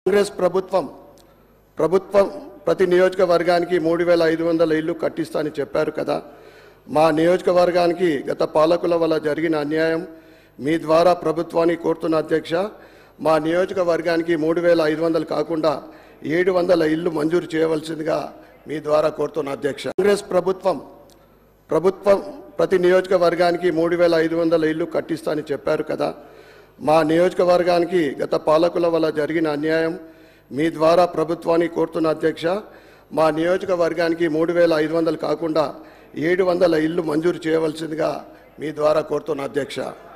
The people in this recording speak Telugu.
కాంగ్రెస్ ప్రభుత్వం ప్రభుత్వం ప్రతి నియోజకవర్గానికి మూడు వేల ఐదు వందల ఇల్లు కట్టిస్తా అని చెప్పారు కదా మా నియోజకవర్గానికి గత పాలకుల వల్ల జరిగిన అన్యాయం మీ ద్వారా ప్రభుత్వాన్ని కోరుతున్న అధ్యక్ష మా నియోజకవర్గానికి మూడు వేల ఐదు వందలు కాకుండా ఏడు వందల ఇల్లు మంజూరు చేయవలసిందిగా మీ ద్వారా కోరుతున్న అధ్యక్ష కాంగ్రెస్ ప్రభుత్వం ప్రభుత్వం ప్రతి నియోజకవర్గానికి మూడు వేల ఐదు వందల ఇల్లు కట్టిస్తా అని చెప్పారు కదా మా నియోజకవర్గానికి గత పాలకుల వల్ల జరిగిన అన్యాయం మీ ద్వారా ప్రభుత్వాన్ని కోరుతున్న అధ్యక్ష మా నియోజకవర్గానికి మూడు వేల ఐదు వందలు కాకుండా ఏడు వందల ఇల్లు మంజూరు చేయవలసిందిగా మీ ద్వారా కోరుతున్న అధ్యక్ష